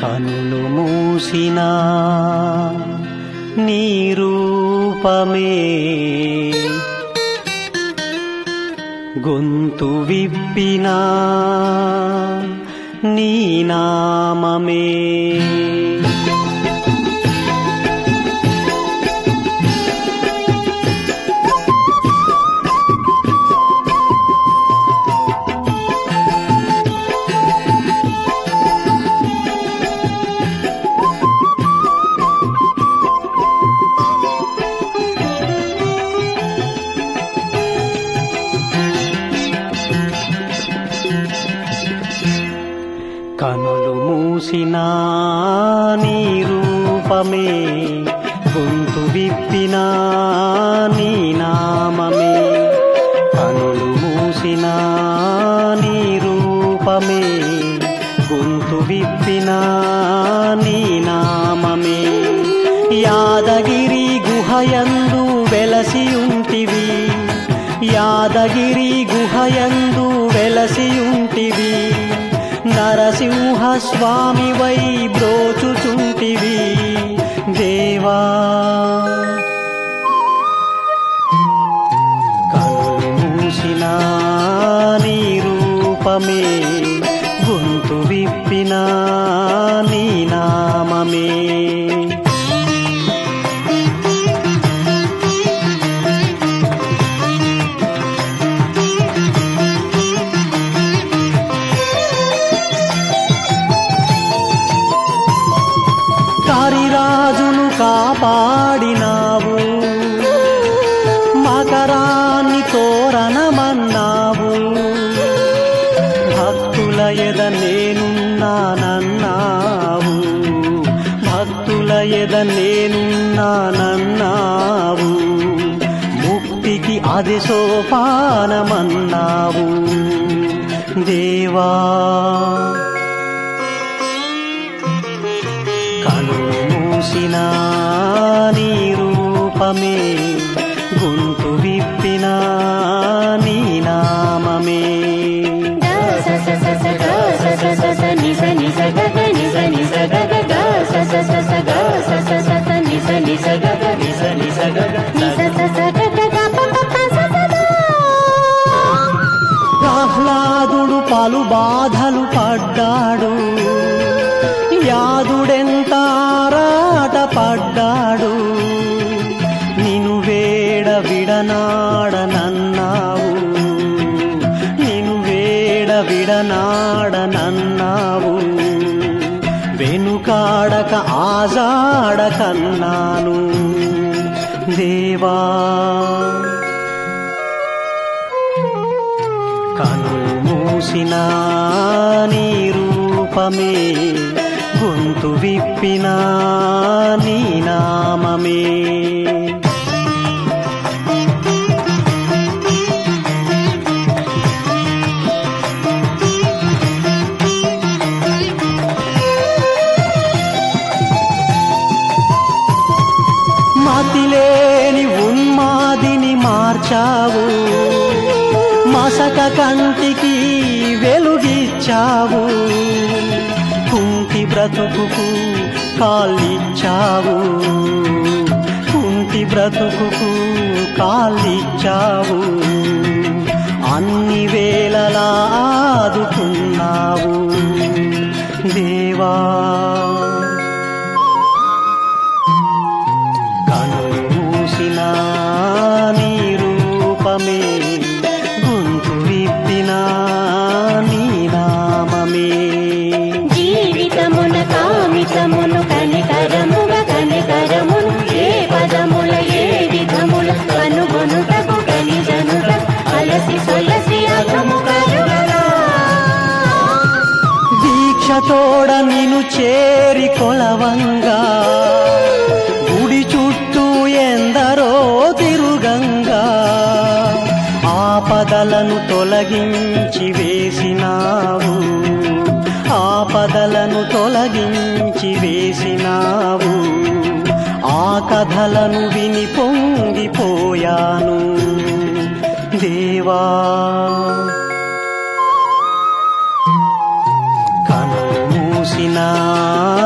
కనులు మూసిన నీ రూపమే గొంతు విప్పిన నీ నామమే కనులు మూసిన నీ రూపమే గొంతు విప్పిన నీ నామమే కనులు మూసిన నీ రూపమే గొంతు విప్పిన నీ నామమే యాదగిరి గుహయందు వెలసి ఉంటివి యాదగిరి గుహయందు వెలసి ఉంటివి నరసింహ స్వామి వై బ్రోచుచుంటివి దేవా కనులు మూసిన నీ రూపమే గొంతు విప్పిన నీ నామమే కారిరాజును కాపాడినావు మకరాన్ని తోరణమన్నావు భక్తుల ఎద నేనున్నానన్నావు భక్తుల ఎద నేనున్నానన్నావు ముక్తికి అది సోపానమన్నావు దేవా కను మూసిన నీ రూపమే గొంతు విప్పిన నీ నామమే స స స స గ స స స స ని స ని స గ గ ని స ని స గ గ గ స స స స గ స స స స ని స ని స గ గ ని స ని స గ గ ని స స స గ గ గ ప ప ప స స ద ప్రహ్లాదుడు పలు బాధలు పడ్డాడు యాదుడెంత ఆరాట పడ్డాడు నిను వేడ విడనాడనన్నావు నిను వేడ విడనాడనన్నావు వెనుకాడక ఆజాడకన్నాను దేవా కనులు మూసిన నీ రూపమే గొంతు విప్పిన నీ నామమే మతిలేని ఉన్మాదిని మార్చావు మసక కంటికి వెలుగిచ్చావు కుంటి బ్రతుకుకు కాళ్ళిచ్చావు కుంటి బ్రతుకుకు కాళ్ళిచ్చావు అన్ని వేళలా ఆదుకున్నావు దేవా కనులు మూసిన నీ రూపమే గొంతు విప్పిన నీ నామమే జీవితమున కామితమును కనికరముగ కనికరమును ఏ పదముల ఏ విధముల కనుగొనుటకు కనిజనుట అలసి సొలసి అగము కరుగగా దీక్షతోడ నిను చేరి కొలవంగా గుడి చుట్టూ ఎందరో తిరుగంగా ఆపదలను తొలగించి వేసినావు ఆపదలను తొలగించి వేసినావు ఆ కథలను విని పొంగిపోయాను దేవా కను మూసిన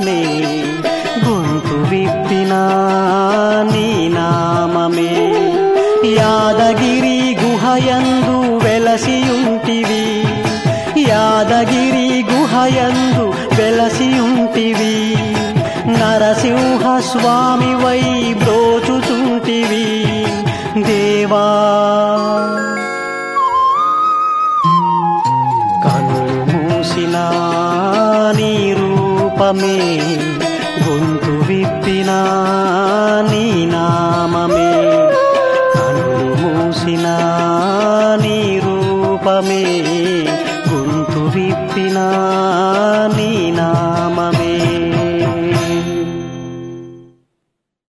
క్షణమే గొంతు విప్పినా నీ నామమే యాదగిరి గుహయందు వెలసియుంటివి యాదగిరి గుహయందు వెలసియుంటివి నరసింహ స్వామి వై బ్రోచుచుంటివి దేవా కనులు మూసిన నీ రూపమే